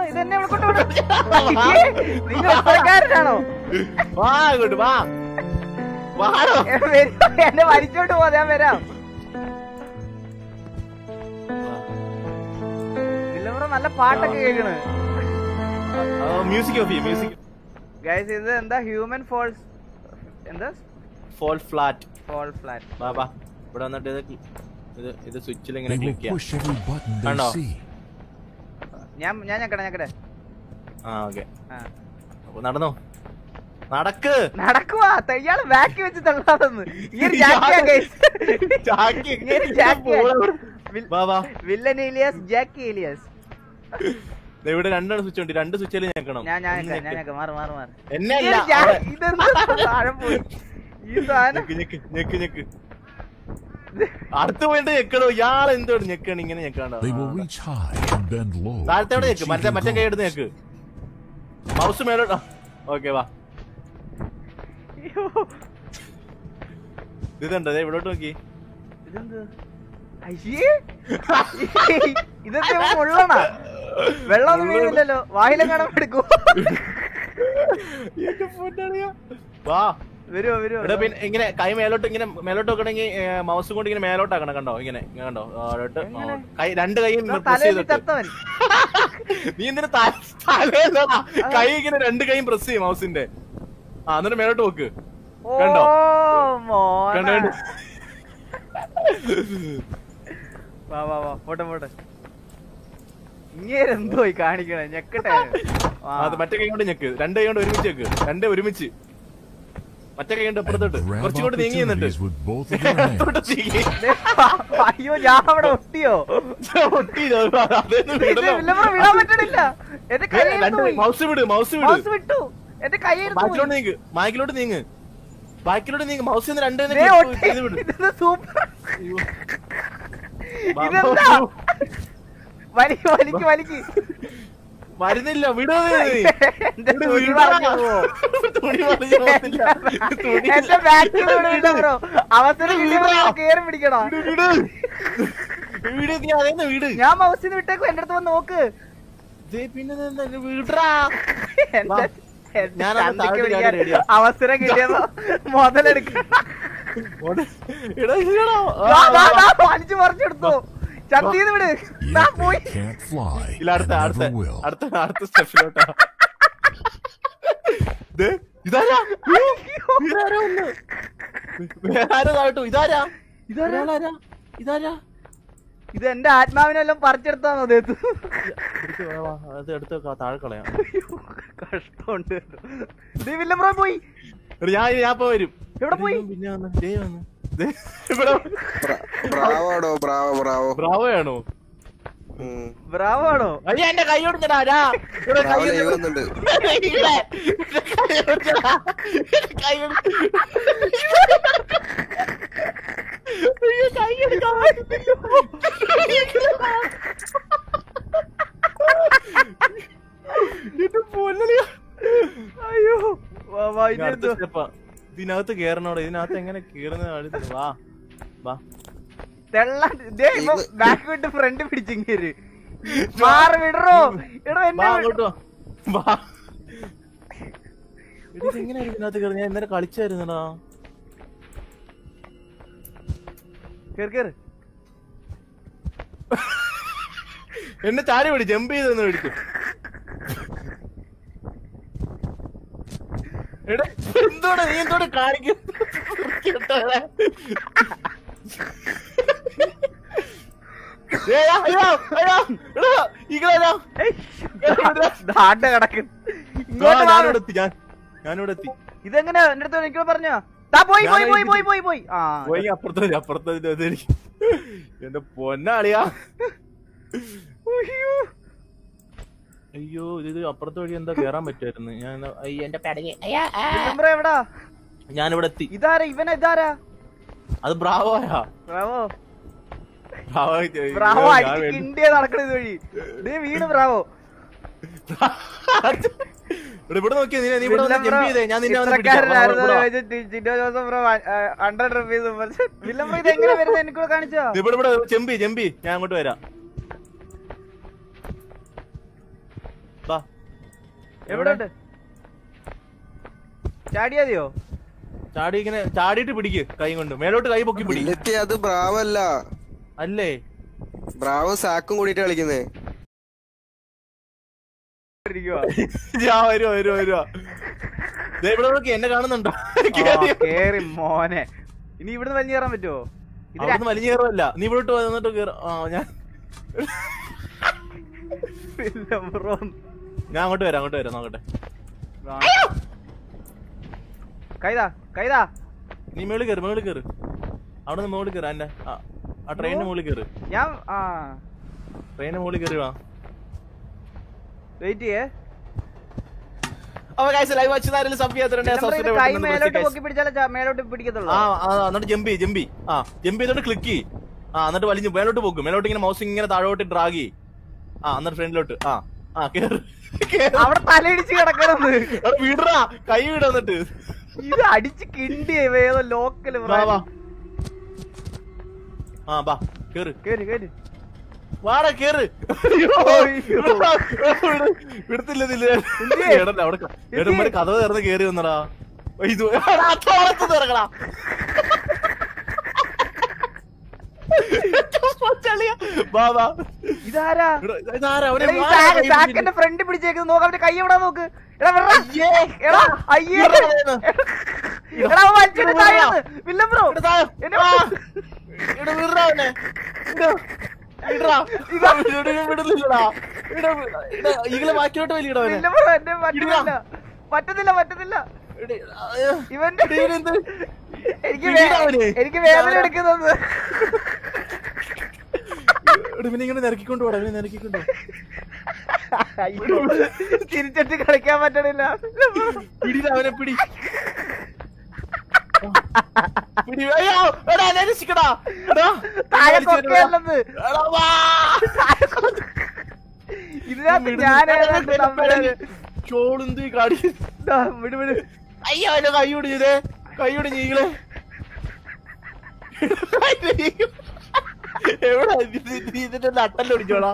ഇതെന്നെ ഇവിടെ കൊണ്ടുപോകണം നിങ്ങൾ അത്രക്കാരനാണോ വാ ഇങ്ങോട്ട് വാ വാടോ ഏ, വരൂ, എന്നെ വലിച്ചോണ്ട് പോ ഞാൻ വരാം വില്ലമ്പ്ര നല്ല പാട്ടൊക്കെ കേൾക്കണ് മ്യൂസിക് ഓഫ് ചെയ്യും മ്യൂസിക് ഗൈസ് ഇത് എന്താ ഹ്യൂമൻ ഫോൾസ് എന്താ ഫോൾ ഫ്ലാറ്റ് ഫോൾ ഫ്ലാറ്റ് വാ വാ ഇവിടെ വന്നിട്ട് ഇത് cl- ഇത് ഇത് സ്വിച്ചിൽ ഇങ്ങനെ They will ക്ലിക്ക് ചെയ്യാം push every button they Ano? see. ഞാൻ ഞാൻ ഞക്കട്ടെ ഞക്കട്ടെ ആ ഓക്കെ ആ. അപ്പൊ നടന്നോ നടക്ക് നടക്കുവാ ഇയാള് ബാക്കി വെച്ച് തള്ളാതെന്ന് ഇങ്ങനെ ജാക്കിയാ ഗൈസ് ചാക്കി. ഇങ്ങനെ ജാക്കിയാ വാ വാ വില്ലൻ ഏലിയസ് ജാക്കി ഏലിയസ് ദേ ഇവിടെ രണ്ടാണ് സ്വിച്ച് ഉണ്ട് രണ്ട് സ്വിച്ചിൽ ഞെക്കണം ഞാൻ ഞാൻ ഒന്ന് ഞെക്കാം, ഞാൻ ഞെക്ക്. ഞെക്കാം. മാറ് മാറ് മാറ് എന്നെ അല്ല ഇതൊരു ജാ- അവിടെ. ഇതെന്താ താഴെ പോയി ഈ സാധനം ഞെക്ക് ഞെക്ക് ഞെക്ക് ഞെക്ക് അടുത്ത് പോയിട്ട് ഞെക്കണോ ഇയാൾ എന്തോട് ഞെക്കാണ് ഇങ്ങനെ ഞെക്കാണ്ടോ They will reach high and bend low. താഴത്തോടെ to ഞെക്ക് achieve മറ്റേ their മറ്റേ കൈ goals. എടുത്ത് ഞെക്ക് മൗസ് മേലോട്ട് ഓക്കെ വാ അയ്യോ. ഇതുണ്ട് ദേ ഇവിടോട്ട് നോക്കി ഇതെന്ത് അയ്യേ ഇതൊക്കെ മുള്ളണ വെള്ളമൊന്നും വീണില്ലല്ലോ വായിലും കാണാൻ എടുക്കും എന്റെ പൊന്നളിയാ. വാ വരുവോ വരുവോ ഇവിടെ പിന്നെ ഇങ്ങനെ കൈ മേലോട്ട് ഇങ്ങനെ മേലോട്ട് വെക്കണമെങ്കിൽ മൗസ് കൊണ്ട് ഇങ്ങനെ മേലോട്ടാക്കണം കണ്ടോ ഇങ്ങനെ ഇങ്ങനെ കണ്ടോ ആ, ഇടട്ട്. ആ, എങ്ങനെ? കൈ രണ്ട് കൈയും ഇതാ പ്രസ് തലയിൽ ചെയ്തിട്ട് ചത്തവൻ നീ എന്തിനു തലയിലടാ കൈ ഇങ്ങനെ രണ്ട് കൈയും പ്രസ് ചെയ്യും മൗസിന്റെ ആ എന്നിട്ട് മേലോട്ട് വെക്ക് ഓ കണ്ടോ? മോനെ. കണ്ടോ കണ്ടോ? വാ വാ വാ പോട്ടെ പോട്ടെ ഇങ്ങേരെന്തോ ഈ കാണിക്കണേ ഞെക്കട്ടെ ആ, അത് മറ്റേ കൈ കൊണ്ട് ഞെക്ക് രണ്ട് കൈ കൊണ്ട് ഒരുമിച്ച് വെക്ക് രണ്ട് ഒരുമിച്ച് മറ്റേ കൈ കൊണ്ട് And അപ്പുറത്തോട്ട് grab കുറച്ചുകൂടി നീങ്ങി നിന്നിട്ട് opportunities with both of their hands. അപ്പുറത്തോട്ട് നീങ്ങി. അയ്യോ ഞാൻ അവിടെ ഒട്ടിയോ ഒട്ടി ഇത് അതൊന്നും ഇത് വിടണം. വില്ലപ്പുറ വിടാൻ പറ്റണില്ല എന്റെ കൈ രണ്ട് മൗസ് വിട് മൗസ് വിട് മൗസ് വിട്ടു എന്റെ കൈ ബാക്കിലോട്ട് നീങ്ങ് ബാക്കിലോട്ട് നീങ്ങ് ബാക്കിലോട്ട് നീങ്ങ് മൗസിൽ നിന്ന് രണ്ട് ദേ ഒട്ടി. ഇത് വിട് ഇതെന്താ സൂപ്പർ അയ്യോ. ഇതെന്താ വലിക്ക് വലിക്ക് വലിക്ക് വരുന്നില്ല വിടോ എന്റെ തുണി പറഞ്ഞു പോവോ തുണി പറഞ്ഞു പോകത്തില്ല. തുണി എന്റെ ബാക്കിൽ ബ്രോ അവസരം കിട്ടിയപ്പോ കേറി പിടിക്കണോ വിട്, വിട്. വിട് നീ അതേന്ന് വിട് ഞാൻ മൗസിൽ നിന്ന് വിട്ടേക്കും എന്റെ അടുത്ത് വന്ന് നോക്ക് ദേ പിന്നെ ഇതെന്താ, ഇത് വിടറാ എന്റെ- വാ. എന്റെ ഞാനത് ചന്തിക്ക് താഴോട്ട് പിടിക്കാൻ ചാടി ready ആ. അവസരം കിട്ടിയപ്പോ മുതലെടുക്കണം ഓടെ. എടാ, ഇല്ലടാ. ആ, ദാ, ദാ, ആ, ദാ, വലിച്ചു പറിച്ചെടുത്തു ചന്തീന്ന് വിട് ദാ Yet പോയി they can't fly. ഇല്ല അടുത്ത and അടുത്ത never will. അടുത്ത അടുത്ത സ്റ്റെപ്പിലോട്ടാ ദേ, ഇതാരാ അയ്യോ, ഇതാരാ ഒന്ന് വേറെ ആരോ താഴോട്ട് ഇതാരാ ഇതാരാ ഇതാരാ ഇത് എന്റെ ആത്മാവിനെല്ലാം പറിച്ചെടുത്താന്നോ ദേത്ത് എടുത്ത് വാ, വാ, അത് എടുത്ത് ക- താഴെ കളയാം കഷ്ടമുണ്ട് ദേ വില്ലമ്പ്രോ പോയി എടാ, ഞാൻ ഞാൻ ഇപ്പൊ വരും എവിടെ പോയി? എടാ, പിന്നെ വന്ന് ദേ വന്ന് ദേ, ഇവിടെ ബ്രാവോടോ ബ്രാവോ ബ്രാവോ ബ്രാവോയാണോ ഉം. ബ്രാവോ ആണോ അയ്യ എന്റെ കൈ കൊടുത്തടാ രാ ഇവിടെ കൈ ബ്രാവോ ലൈവ് ഒന്ന് വന്നിട്ടുണ്ട് ഇവിടെ. എന്റെ കൈ കൊടുത്തടാ. എന്റെ കൈ കൊടുത്ത്. അയ്യോ, കൈ എടുക്കാൻ പറ്റുന്നില്ല. എന്റെ പൊന്നളിയാ. അയ്യോ വാ വാ ഇനി അടുത്ത ഇതെന്തോ സ്റ്റെപ്പാ ഇതിനകത്ത് കേറണോടെ ഇതിനകത്ത് എങ്ങനെ കേറുന്ന കാണിച്ചു വാ വാ തെള്ള ദേ ഇപ്പൊ ബാക്ക് വിട്ട് ഫ്രണ്ട് പിടിച്ചിങ്ങേര് മാറി വിടറോ എടോ വാ എന്നെ അങ്ങോട്ട് വാ വാ എടി, ഇതെങ്ങനെയാ ഇതിനകത്ത് കയറി ഞാൻ ഇന്നലെ കളിച്ചായിരുന്നടാ കേറ് കേറ് എന്നെ ചാരി പിടി ജമ്പ് ചെയ്തെന്ന് പിടിക്കും എടാ എന്തോടെ നീ എന്തോടെ കാണിക്കും ദാണ്ട കിടക്ക് ഇങ്ങോട്ട് വാ. ഞാനിവിടെ എത്തി ഞാൻ ഞാനിവിടെ എത്തി ഇതെങ്ങനെ എന്റെ അടുത്ത് എനിക്ക് പറഞ്ഞോ താ പോയി പോയി പോയി പോയി പോയി പോയി ആ പോയി അപ്പുറത്തെ അപ്പുറത്തെ എന്റെ പൊന്നാളിയാ ഉയ്യോ. അയ്യോ ഇത് അപ്പുറത്തെ വഴി എന്താ കേറാൻ പറ്റുമായിരുന്നു ഞാൻ എന്നാ- അയ്യോ എന്റെ പെടകെ അയ്യാ, ആ. വില്ലംബ്ര എവിടാ ഞാനിവിടെ എത്തി ഇതാരാ ഇവനാ ഇതാരാ അത് ബ്രാവോയാ ബ്രാവോ ബ്രാവോ ബ്രാവോ ഞാൻ അടിച്ച് വേണ്ടി- കിണ്ടിയ നടക്കണ ഇത് വഴി ദേ വീണ് ബ്രാവോ ഇവിടെ ഇവിടെ നോക്കിയേ നീ നീ ഇവിടെ വന്ന് ജമ്പ് ചെയ്തേ ഞാൻ നിന്നെ വന്ന് പിടിക്കാം. വാ, ഇത്രക്കാരനായിരുന്നു ഇവിടെ വാ. ചോദിച്ച് ടി- ജിൻഡോ ജോസഫ് ബ്രോ ഹൺഡ്രഡ് റുപ്പീസ് വില്ലംബ്ര ഇത് എങ്ങനെ വരുന്നത് എനിക്കൂടെ കാണിച്ചോ നീ ഇവിടെ ഇവിടെ ചെമ്പി ചെമ്പി ഞാൻ അങ്ങോട്ട് വരാം ബാ എവിടെ ഉണ്ട് ചാടിയാതെയോ ചാടി ഇങ്ങനെ ചാടിയിട്ട് പിടിക്ക് കൈ കൊണ്ട് മേലോട്ട് കൈ പൊക്കി പിടി ബുള്ളറ്റ് അത് ബ്രാവോ അല്ല അല്ലേ ബ്രാവോ സാക്കും കൂടിയിട്ട് കളിക്കുന്നേ ഇരിക്കുവാ. ഞാൻ വരുവാ വരുവാ വരുവാ ദേ ഇവിടെ നോക്കി എന്നെ കാണുന്നുണ്ടോ ആ, കേറി മോനെ ഇനി ഇവിടുന്ന് വലിഞ്ഞു കയറാൻ പറ്റുമോ ഇത് അവിടുന്ന് വലിഞ്ഞു കയറുമല്ല നീ ഇവിടോട്ട് വന്നിട്ട് കേറ ആ ഞാൻ ഇല്ല ബ്രോ ഞാൻ അങ്ങോട്ട് വരാം അങ്ങോട്ട് വരാം നോക്കട്ടെ കൈതാ കൈതാ നീ മേളിൽ കയറി മേളിൽ കയറി അവിടെ നിന്ന് മുകളിൽ കയറി എന്റെ ആ ട്രെയിനിന്റെ മുകളിൽ കയറി ഞാൻ ആ ട്രെയിനിന്റെ മുകളിൽ കയറി വാ വെയിറ്റ് ചെയ്യേ അപ്പൊ കാഴ്ച ലൈവ് വെച്ച് ആരെങ്കിലും സബ് നമ്മൾ ഇത് കൈ മേലോട്ട് പൊക്കി ചെയ്യാത്തിട്ടുണ്ട് പിടിച്ചാലേ ച- മേലോട്ട് പിടിക്കത്തുള്ളൂ ആ ആ, എന്നിട്ട് ജമ്പ് ചെയ്യ് ജമ്പ് ചെയ്യ്. ആ ജമ്പ് ചെയ്തോട്ട് ക്ലിക്ക് ചെയ്യ് ആ എന്നിട്ട് വലിഞ്ഞു മേലോട്ട് പോകും മേലോട്ട് ഇങ്ങനെ മൗസ് ഇങ്ങനെ താഴോട്ട് ഡ്രാഗ് ചെയ്യ് ആ എന്നിട്ട് ഫ്രണ്ടിലോട്ട് ആ ആ കേറ് കേറ്. അവിടെ തലയിടിച്ച് കിടക്കണത് എടാ, വിടറാ കൈ വിട എന്നിട്ട് ഇത് അടിച്ച് കിണ്ടി ഏതോ ലോക്കല് വാ വാ ആ ബാ കേറ് കേറി കേറി വാടാ കേറ് അയ്യോ. വിടത്തില്ല എന്തിയെ? അവിടെ എടമ്മ കഥ തുറന്ന് കേറി വന്നടാ ഇത് എടാ, തോളത്ത് തുറക്കടാ ചളിയാ. വാ വാ ഇതാരാ ഇവിടെ ഇതാരാ? അവനെ എടാ, ഈ വാടാ, സാ- കൈ സാക്കിന്റെ ഫ്രണ്ട് പിടിച്ചേക്കുന്നത് നോക്ക് അവന്റെ കൈ എവിടാ നോക്ക് എടാ വിടറാ. അയ്യേ. എടാ അയ്യേ വിടറാ അവനെ. എടാ അവൻ വലിച്ചിട്ട് വിടറാ. താഴെയാണ്. വില്ലൻ ബ്രോ ഇവിടെ താഴെ. എന്നെ ആ. വിട്. ഇവിടെ വിടറാ അവനെ. വിട്. വിടറാ. ഇതാ. ഇവിടെ വിടുന്നില്ലടാ. ഇവിടെ വി- ഇവിടെ ഈകളെ ബാക്കിലോട്ട് വലിയടാ അവനെ വില്ലൻ ബ്രോ എന്നെ പറ്റുന്നില്ല പറ്റുന്നില്ല പറ്റുന്നില്ല ഇവിടെ, അയ്യോ. ഇവന്റെ ഇവിടെ ഇവനെന്ത്? എനിക്ക് പിടിയിടാ വേ- അവനെ. എനിക്ക് വേദന എടുക്കുന്നത് ഇവിടെ ഇവനെ ഇങ്ങനെ നിരക്കിക്കൊണ്ട് പോടാ ഇവനെ നിരക്കിക്കൊണ്ട് പോ. അയ്യോ, തിരിച്ചിട്ട് കളിക്കാൻ പറ്റണില്ല പിടിയിടാ അവനെ പിടി പിടി അയ്യോ എടാ എന്നെ രക്ഷിക്കടാ എടാ താഴെ വലിച്ചു വരുവാ. കൊക്കയല്ലെന്ന് എടാ, വാ. ഇതിനകത്ത് ഞാൻ ഏതാണ്ട് തമ്മില് ചോളുന്തി കാടി ദാ, വിട് വിട് അയ്യോ എന്റെ കൈ ഒടിഞ്ഞതേ കൈ ഒടിഞ്ഞീകളെ എവിടെ ഇതിന്റെ നട്ടല്ലൊടിച്ചോടാ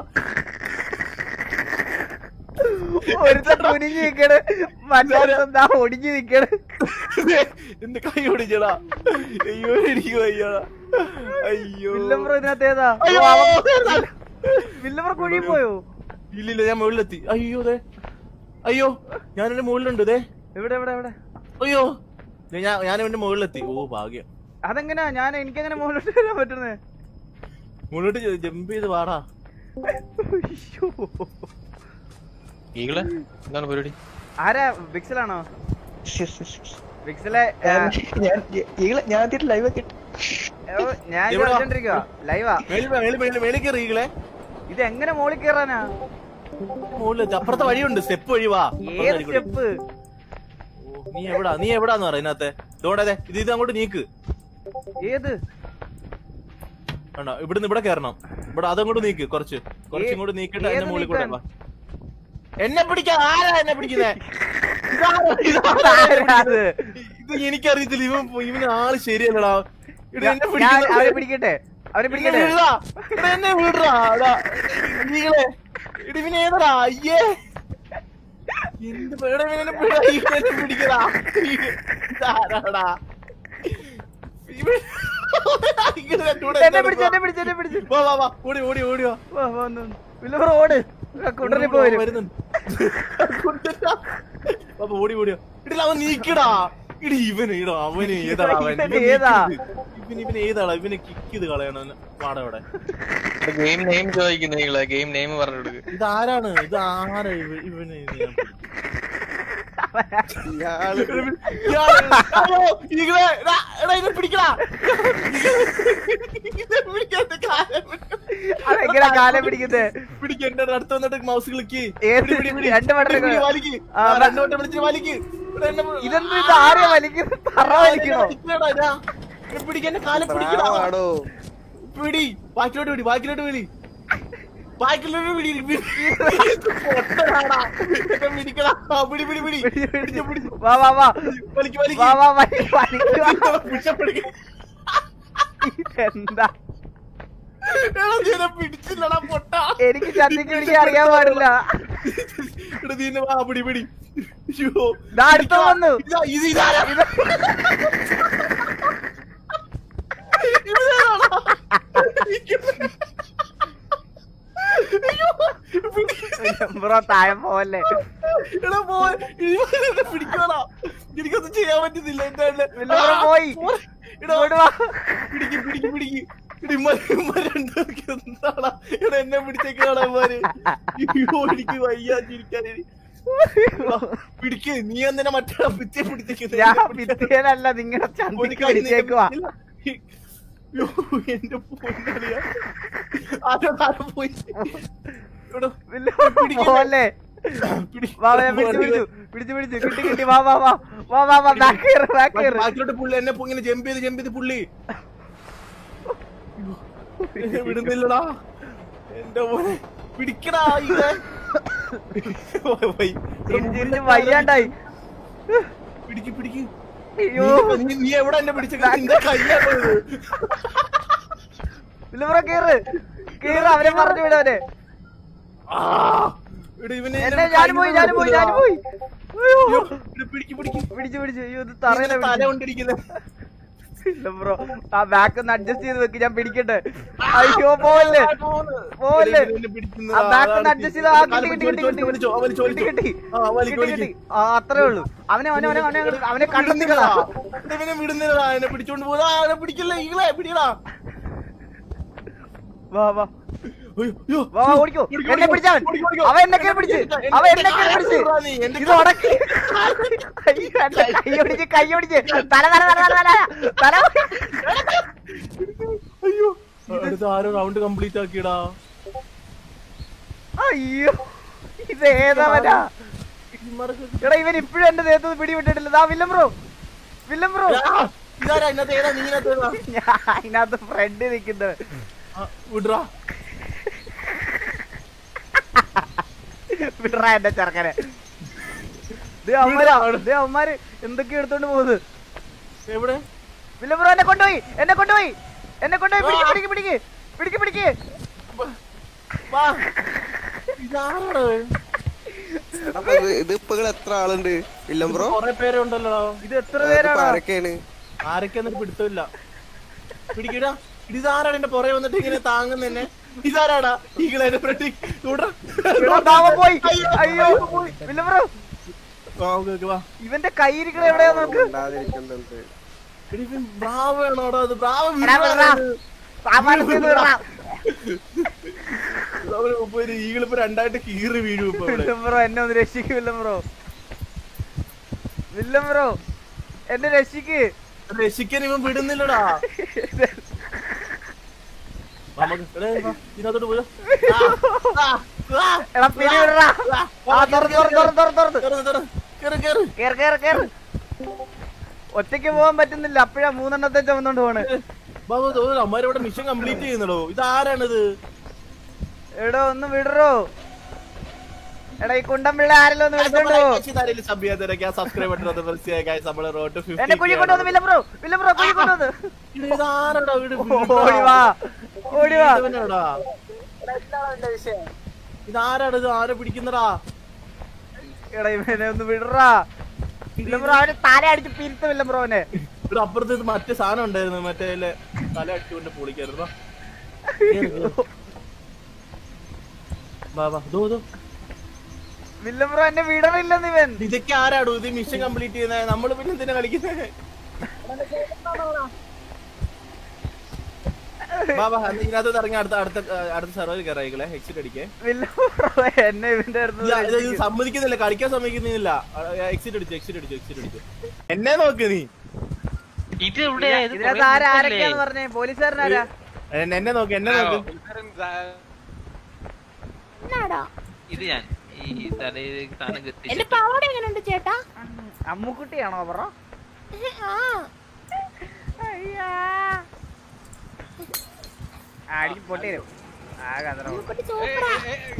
ഒരുത്തൻ തുനിഞ്ഞ് നിക്കണ് മറ്റൊരുത്തൻ ദാ ഒടിഞ്ഞു നിക്കണ് എന്റെ കൈ ഒടിച്ചടാ അയ്യോ എനിക്ക് വയ്യടാ അയ്യോ വില്ലംബ്രോ ഇതിനകത്ത് ഏതാ അയ്യോ വില്ലംബ്രോ കുഴി പോയോ ഇല്ലില്ല ഞാൻ മുകളിലെത്തി അയ്യോ ദേ അയ്യോ ഞാൻ എന്റെ മുകളിലുണ്ട് ദേ എവിടെ എവിടെ എവിടെ അയ്യോ ദേ, ഞാൻ ഞാൻ എന്റെ മുകളിലെത്തി ഓ ഭാഗ്യം അതെങ്ങനാ ഞാൻ എനിക്കെങ്ങനെ മുകളിലോട്ട് വരാൻ പറ്റുന്നേ മുകളിലോട്ട് ജമ്പ് ചെയ്ത് വാടാ അയ്യോ. ഈകളെ എന്താണ് പരിപാടി ആരാ വിക്സലാണോ വിക്സലെ ഏ, ഞാൻ ഈകളെ ഞാൻ ആദ്യമായിട്ട് ലൈവ് ഒക്കെ ഓ, ഞാൻ ഇത് എവിടാ? കളിച്ചോണ്ടിരിക്കുവാ ലൈവാ മേളിൽ മേളിൽ മേളിൽ മേളിൽ കയറിയികളെ ഇത് എങ്ങനെ മോളിൽ കയറാനാ മുകളിലെത്തി അപ്പുറത്തെ വഴിയുണ്ട് സ്റ്റെപ്പ് വഴി വാ അപ്പുറത്തെ ഏത് വഴി കൂടി. സ്റ്റെപ്പ് ഓ, നീ എവിടാ നീ എവിടാന്ന് പറ ഇതിനകത്തെ ഇതോടെ ഇത് ഇത് അങ്ങോട്ട് നീക്ക് ഏത് വേണ്ട ഇവിടുന്ന് ഇവിടെ കയറണം ഇവിടെ അതങ്ങോട്ട് നീക്ക് കുറച്ച് കുറച്ച് ഏ- ഇങ്ങോട്ട് നീക്കിട്ട് ഏത് അതിന്റെ മുകളിൽ കൂടെ നീക്കാൻ? വാ. എന്നെ പിടിക്കാൻ ആരാ എന്നെ പിടിക്കുന്നേ ആരാ അത്? ഇത് എനിക്കറിയത്തില്ല ഇവൻ ഇവന് ആള് ശരിയല്ലടാ ഇത് എന്നെ ഞാൻ പിടിക്കുന്ന അവരെ പിടിക്കട്ടെ അവരെ എന്നെ പിടിക്കട്ടെ വിടടാ. എടാ, എന്നെ വിടടാ എടാ, നീകളെ എടി ഇവനെ ഏതടാ അയ്യേ എന്ത് പേടാ ഇവനെ പിടാ ഇവനെ പിടിക്കടാ ഇതാരാടാ ഇവൻ- ഇങ്ങനെ എൻ്റെ കൂടെ എന്നെ എന്താണ് പിടിച്ച് എന്നെ പിടിച്ച് എന്നെ പിടിച്ച് വാ വാ വാ ഓടി ഓടി ഓടി വാ വാ, വാ, വന്ന് വന്ന്. വില്ലംബ്രോ ഓട് കുണ്ടറി പോരും വരുന്നുണ്ട് കൊണ്ടുവരാ. വാ, വാ, ഓടി ഓടിയോ ഇടില്ല അവൻ നീക്കടാ ഇടി ഇവന് ഇടോ അവന് ഏതാടാ അവൻ ഇവൻ ഇവൻ ഏതാ? ഇവൻ ഇവൻ ഏതാടാ ഇവനെ കിക്ക് ചെയ്ത് കളയണം പാടാ അവിടെ ഗെയിം നെയിം ചോദിക്കുന്നു ഈകളെ ഗെയിം നെയിം പറഞ്ഞു കൊടുക്ക് ഇതാരാണ് ഇത് ആരാ ഇവ- ഇവന് ഞാൻ ഇയാള് ഇയാള് അയ്യോ, ഈകളെ, എടാ, എടാ, ഇതിനെ പിടിക്കടാ. ഇതിനെ പിടിക്കാൻ എന്റെ കാലം പിടിക്കണം. അതെങ്ങനെ കാലം പിടിക്കുന്നേ പിടിക്ക്, എന്റെ അടുത്ത് വന്നിട്ട് മൗസ് ക്ലിക്ക് ഏത് രണ്ട് ബട്ടൺ വലിക്ക് ആ, ആ, രണ്ട് വട്ടം വിളിച്ചിട്ട് വലിക്ക് എടാ, എന്നെ പി- ഇതെന്ത് ഇത് ആരെയാ വലിക്കുന്നത് തറ വലിക്കണോ വലിക്കടാ, ഇതാ. എന്നെ പിടിക്ക്, എന്റെ കാലം പിടിക്കടാ. ബ്രാവാടോ പിടി ബാക്കിലോട്ട് പിടി ബാക്കിലോട്ട് പിടി ബാക്കിലോട്ട് പിടി പിടി. പൊട്ടനാടാ. എന്നെ പിടിക്കടാ ആ, പിടി പിടി പിടി പിടിച്ച് പിടിച്ച് വാ വാ വാ വലിക്ക് വലിക്ക് വാ വാ വലി വലിക്കുക പുഷപ്പ് എടുക്ക്. ഇതെന്താ എടാ, നീ എന്നെ പിടിച്ചില്ലടാ പൊട്ട എനിക്ക് ചത്തിക്ക് പിടിക്കാൻ അറിയാൻ പാടില്ല ഇവിടെ നീ എന്നെ വാ പിടി പിടി അയ്യോ ദാ അടുത്ത വന്നു ഇതാ ഇത് ഇതാരാ ബ്രോ താഴെ പോവല്ലേ എടാ പോയി ഇവനെ പിടിക്കണോ എനിക്കൊന്നും ചെയ്യാൻ പറ്റുന്നില്ല എന്താ വില്ലബ്രോ പോയി ഇങ്ങോട്ട് വാ പിടിക്ക് പിടിക്ക് പിടിക്ക് എടാ, ഇമ്മാര് ഇമ്മാര് രണ്ടുപേർക്ക് എന്താടാ എടാ എന്നെ പിടിച്ചേക്കാടാ ഇമ്മാര് അയ്യോ എനിക്ക് വയ്യ ചിരിക്കാൻ പിടിക്ക് നീ എന്തിനാ മറ്റേ പിച്ചെ പിടിച്ചേക്കുന്നത് ഞാൻ ഭിത്തിയനല്ല നിങ്ങളുടെ ചന്തിക്ക് പിടിച്ചേക്കുവാ അയ്യോ എന്റെ പൊന്നളിയാ ആരോ ആരോ പോയി എടാ, വില്ലബ്രോ പിടിക്കില്ല. പോവല്ലേ പിടി. വാ വാ, ഞാൻ പിടിച്ചു പിടിച്ചു പിടിച്ചു പിടിച്ചു കിട്ടി കിട്ടി വാ വാ വാ വാ വാ വാ ബാക്ക് കയറ് ബാക്ക് കയറ് ബാക്കിലോട്ട് പുള്ളി എന്നെ ഇപ്പൊ ഇങ്ങനെ ജമ്പ് ചെയ്ത് ജമ്പ് ചെയ്ത് പുള്ളി എന്നെ വിടുന്നില്ലടാ എന്റെ മോനെ പിടിക്കടാ ഇങ്ങനെ തിരിച്ച് വയ്യാണ്ടായി പിടിക്ക് പിടിക്ക് അയ്യോ നീ- നീ- നീ എവിടെ എന്നെ പിടിച്ച നിന്റെ കയ്യാണോ ഇത്? വില്ലബ്രോ കേറ് കേറ് അവനെ പറഞ്ഞു വിടവനെ ആ, എടാ ഇവനെ എന്നെ ഞാൻ പോയി ഞാൻ പോയി ഞാൻ പോയി അയ്യോ. അയ്യോ, എടാ പിടിക്ക് പിടിക്ക് പിടിച്ചു പിടിച്ചു അയ്യോ ഇത് നിന്റെ തറയില തല കൊണ്ടിരിക്കുന്നത് ബ്രോ ആ ബാക്ക് ഒന്ന് അഡ്ജസ്റ്റ് ചെയ്ത് വെക്ക് ഞാൻ പിടിക്കട്ടെ അയ്യോ പോവല്ലേ പോവല്ലേ ആ ബാക്ക് ഒന്ന് അഡ്ജസ്റ്റ് ചെയ്ത് ആ കിട്ടി കിട്ടി കിട്ടി കിട്ടി കിട്ടി കിട്ടി കിട്ടി കിട്ടി ആ അത്രേ ഉള്ളൂ അവനെ അവനെ അവനെ അവനെ അവനെ കണ്ടെത്തിക്കളാ ഇവനെ വിടുന്നില്ലടാ എന്നെ പിടിച്ചോണ്ട് പോകാ എന്നെ പിടിക്കില്ല ഈകളെ പിടിക്കടാ വാ വാ അയ്യോ, അയ്യോ. വാ വാ, ഓടിക്കോ ഓടിക്കോ, എന്നെ ഓടിക്കോ. പിടിച്ചവൻ ഓടിക്കോ, ഓടിക്കോ. അവൻ എന്നെ പിടിച്ച് എന്നെ- അവൻ എന്നെ എന്നെ പിടിച്ച് കാല് നീ, എന്റെ ഇത് ഉടക്കി അയ്യോ, എന്റെ കൈ ഒടിച്ച് കൈ ഒടിച്ച് തല തല തല തല തല തല അയ്യോ അടുത്ത ആരോ റൗണ്ട് കംപ്ലീറ്റ് ആക്കിയടാ അയ്യോ ഇത് ഏതവനാ എടാ ഇവൻ ഇപ്പഴും എന്റെ ദേഹത്ത് പിടിവിട്ടിട്ടില്ല ദാ വില്ലം ബ്രോ വില്ലം ബ്രോ ആ, ഇതാരാ ഇന്നത്തെ ഏതാ നീ ഇന്നത്തെ ഏതാ ഞാൻ അതിനകത്ത് ഫ്രണ്ട് നിക്കുന്നത് ആ, വിട്രാ വിടറാ എന്റെ ചെറുക്കനെ ദേ അവന്മാര് ദേ അവന്മാര് എന്തൊക്കെയോ എടുത്തോണ്ട് പോകുന്നത് എവിടെ വില്ലം ബ്രോ എന്നെ കൊണ്ടുപോയി എന്നെ കൊണ്ടുപോയി എന്നെ കൊണ്ടുപോയി പിടിക്ക് പിടിക്ക് പിടിക്ക് പിടിക്ക് പിടിക്ക് വാ ഇതാരാണ് അപ്പൊ ഇത് ഇതിപ്പോ ഇവിടെ എത്ര ആളുണ്ട് ഇല്ലം ബ്രോ കൊറേ പേരുണ്ടല്ലോ ഇത് എത്ര പേരാണ് ആരൊക്കെയാണ് ആരൊക്കെ എന്നിട്ട് പിടുത്തമില്ല പിടിക്കടാ ഇതാരാണ് എന്റെ പുറകെ വന്നിട്ട് ഇങ്ങനെ താങ്ങുന്നെന്നെ ഇതാരാടാ ഈകളെ എന്റെ ഫ്രണ്ട് എടാ, ദാ അവൻ പോയി അയ്യോ വില്ലം ബ്രോ വാ ഇവന്റെ കൈയിരിക്കണ എവിടെയാ നോക്ക് ഉണ്ടാതിരിക്കുന്നുണ്ട് എടി, ഇവൻ ബ്രാവോ ആണോടാ അത് ബ്രാവോ എടാ, വിടറാ. സാമാനത്തിൽ നിന്ന് വിടറാ. ഈകളിപ്പോ രണ്ടായിട്ട് കീറി വീഴും ഇപ്പൊ ഇവിടെ വില്ലം ബ്രോ എന്നെ ഒന്ന് രക്ഷിക്ക് വില്ലം ബ്രോ വില്ലം ബ്രോ എന്നെ രക്ഷിക്ക് രക്ഷിക്കാൻ ഇവൻ വിടുന്നില്ലടാ നമുക്ക് എടേ, വാ, ഇതിനകത്തോട്ട് പോയോ എടാ പിടി വിടറാ ആ തുറന്ന് തുറന്ന് തുറന്ന് തുറന്ന് തുറന്ന് കേറ് കേറ് കേറ് കേറ് കേറ് ഒറ്റയ്ക്ക് പോകാൻ പറ്റുന്നില്ല അപ്പഴാ മൂന്നെണ്ണത്തെ ചുമന്നോണ്ട് പോണ് അമ്മാരിവിടെ മിഷൻ കംപ്ലീറ്റ് ചെയ്യുന്നടോ ഇത് ആരാണിത് എടോ ഒന്ന് വിടറോ എടാ ഈ കുണ്ടമ്പിള്ള ആരെല്ലോ ഒന്ന് വിളിച്ചോണ്ട് പോ സബ്സ്ക്രൈബ് ബട്ടൺ പ്രസ് ചെയ്യുക guys. നമ്മള് road to 50 എന്നെ കുഴി കൊണ്ടുവന്ന് വില്ല ബ്രോ വില്ല ബ്രോ കുഴി കൊണ്ടുവന്ന് ഇത് ഇതാരാടാ വീട് ഓടി വാ ഓടി വാ ഇവനാടാ. ഇതാരാടാ ഇത് ആരെ പിടിക്കുന്നടാ എടാ ഇവനെ ഒന്ന് വിടറാ വില്ല ബ്രോ അവന് തല അടിച്ച് പിരുത്ത വില്ല ബ്രോനെ ഇവിടെ അപ്പുറത്ത് ഇത് മറ്റേ സാധനം ഉണ്ടായിരുന്നു മറ്റേ ഇല്ലേ, തല അടിച്ചുകൊണ്ട് പൊളിക്കായിരുന്നു വാ. വാ വാ ദോ ദോ വില്ല ബ്രോ എന്നെ വിടണില്ലെന്ന് ഇവൻ ഇതൊക്കെ ആരാടോ ഇത് മിഷൻ കംപ്ലീറ്റ് ചെയ്യുന്നത് നമ്മള് പിന്നെ എന്തിനാ കളിക്കുന്നത് വാ വാ എന്നാ ഇതിനകത്ത് ഇറങ്ങി അടുത്ത അടുത്ത ആ, അടുത്ത സർവർ കയറായിക്കളെ എക്സിറ്റ് അടിക്കേ വില്ല ബ്രോ എന്നെ ഇവന്റെ അടുത്ത് ഇല്ല, ഇത് ഇത് രക്ഷിക്ക്. സമ്മതിക്കുന്നില്ല കളിക്കാൻ സമ്മതിക്കുന്നില്ല എക്സിറ്റ് അടിച്ചു എക്സിറ്റ് അടിച്ചു എക്സിറ്റ് അടിച്ചു എന്നെ നോക്ക് നീ ഇത് ഇവിടെ ഇത് ഇതിനകത്ത് കുറേ ആരാ മുമ്പല്ലേ? ആരൊക്കെയാന്ന് പറഞ്ഞേ പോലീസുകാരനാരാ എന്നെ എന്നെ നോക്ക് എന്നെ നോക്ക് എന്നാടാ ഇത് ഞാൻ ഈ തലയിൽ സാധനം കെട്ടി എന്റെ പാവാട എങ്ങനെയുണ്ട് ചേട്ടാ അമ്മുക്കുട്ടിയാണോ ബ്രോ ആ അയ്യാ അടിക്ക് പൊട്ടിരും ആ കഥ കുട്ടി സൂപ്പറാ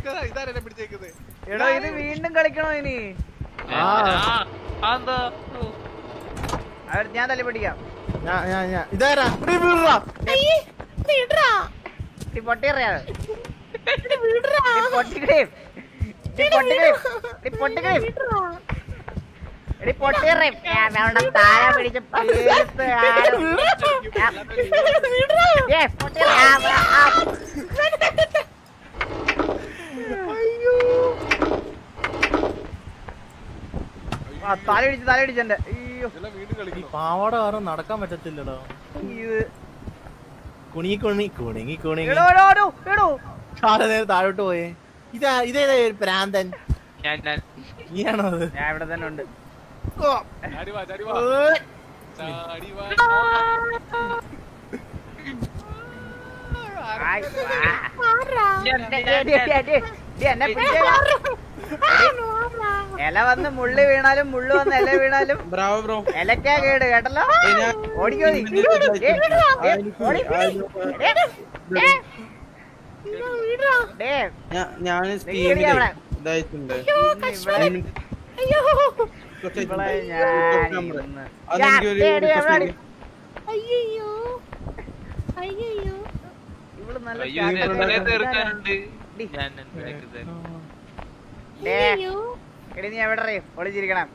എടോ ഇത് വീണ്ടും കളിക്കണോ ഇനി ആ. എന്താ അവർ ഞാൻ തല്ലി പിടിക്കാം ഞാൻ ഞാൻ ഞാൻ ഇതാരാ ഇവിടെ വീഴാ അയ്യേ ഇത് ഇടറാ ഈ പൊട്ടിയറിയാ ഇത് വിടറാ പൊട്ടിക്കടേ എടി പൊട്ടിക്കറി എടി പൊട്ടിക്കറി എടി പൊട്ടിക്കറി വേണ്ട താഴെ പിടിച്ച് പേരുത്ത് ആരും. ഏ, പൊട്ടിക്കറി. ആ, ആ, ആ. ആ, തലയിടിച്ച് തലയിടിച്ച് എന്റെ അയ്യോ ഈ പാവാട കാരണം നടക്കാൻ പറ്റത്തില്ലടാ ഇത് കുണുങ്ങി കുണുങ്ങി കുണുങ്ങി കുണുങ്ങി എടോ എടോ എടോ എടോ കാല നേരെ താഴോട്ട് പോയേ ഇതാ ഇതേതാ ഒരു പ്രാന്തൻ ഞാൻ ഞാൻ നീയാണോ അത് ഞാൻ ഇവിടെ തന്നെ ഉണ്ട് ഏയ്. ആയ്, വാ. ആരാ? ഡേ, ഡേ, ഡേ, ഡേ, ഡേ, ഡേ, എന്നെ പിടിച്ചേ. ആരാ? ആരാ? ഇല വന്ന് മുള്ളി വീണാലും മുള്ളു വന്ന് ഇല വീണാലും ബ്രാവോ ബ്രോ ഇലക്കാ കേട് കേട്ടല്ലോ ഓടിക്കോ നീ ഡേ, ഡേ, ഓടി. ഡേ, ഡേ, ഇതാ വീടാ. ഡേ, ഞാൻ നിക്കടി അവിടെ. ഇതായിട്ടുണ്ട് അയ്യോ, കഷ്ടം. ഇവളെ- അയ്യോ. ഇവളെ ഞാൻ ഇന്ന് അതെനിക്കൊരു ഡേ, ഡേ, request എവിടാടി? അയ്യയ്യോ. അയ്യയ്യോ. ഇവള് നല്ല അയ്യോ സ്റ്റാറ്റസ് എത്ര ഇടുന്നുണ്ട്. തീർക്കാനുണ്ട് ഡി. ഞാൻ ബാക്ക് തരാം ഡേ, അയ്യയ്യോ. എടി നീ എവിടെ ഒളിച്ചിരിക്കണം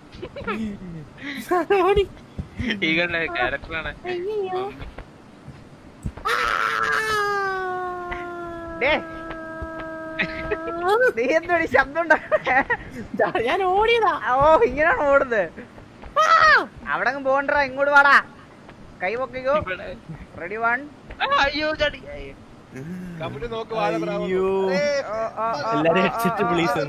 ഓടി. ഈകളുടെ ക്യാരക്ടറാണ് അയ്യയ്യോ. ആ. ഡേ നീ എന്തോടി ശബ്ദം ഉണ്ടാക്കണേ? ഞാ- ഞാൻ ഓടിയതാ ഓ ഇങ്ങനെയാണ് ഓടുന്നത് അവിടെ അങ്ങ് പോകണ്ടാ ഇങ്ങോട്ട് വാടാ കൈ പൊക്കിക്കോ ഇവിടെ റെഡി വൺ ആ, അയ്യോ ചടി അയ്യോ എല്ലാരും എല്ലാരും ഹെഡ്സെറ്റ് പ്ലീസ്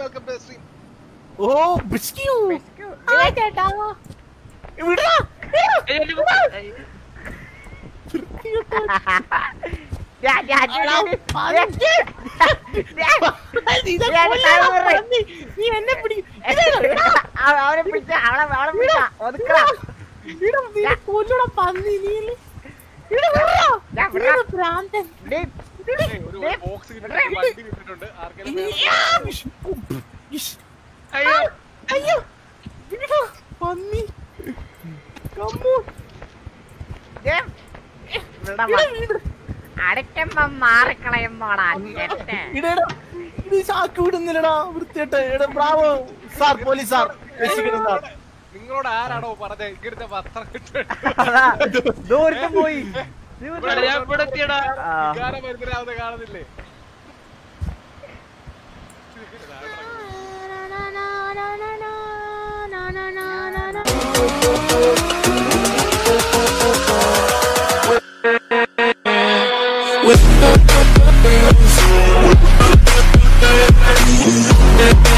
ഓ ബിസ്ക്യൂ ആ ചേട്ടാ. വിടാ അയ്യോ, എന്നെ വിടാ. അയ്യോ. നീ എന്നെ പിടി അവനെ പിടിച്ച അവളെ അവളെ പിടിച്ച ഒതുക്കണം ഇടാ, നീ കൊല്ലൂടാ പന്നി നീ അല്ലേ? ഇടാ, വിടാ. ഞാൻ നീ വിടാം. ഒരു ഭ്രാന്തൻ ഡേ, ഡേ, യാ, ഇഷ്, ഇഷ്. അയ്യോ അയ്യോ വിടാ, പന്നി Come on. ഡേ. ഇവിടെ വാ. അടയ്ക്കുമ്പോ മാറിക്കളയുമ്പോടാ ചെറ്റ്. ഇടാ, ഇടാ. ഇത് ചാക്ക് വിടുന്നില്ലടാ വൃത്തിയായിട്ട് എടാ ബ്രാവോ സാർ പോലീസ് സാർ രക്ഷിക്കണം സാർ നിങ്ങളോട് ആരാണോ പറഞ്ഞത് ഇങ്ങനത്തെ വസ്ത്രം അതാ, ദൂരത്ത് പോയി ഇവിടെ ഞാൻ ഇവിടെ എത്തിയടാ ആ, മനസ്സിലാവുന്ന കാണുന്നില്ലേ Na, na, na, na, na, na, na, na, na, na. With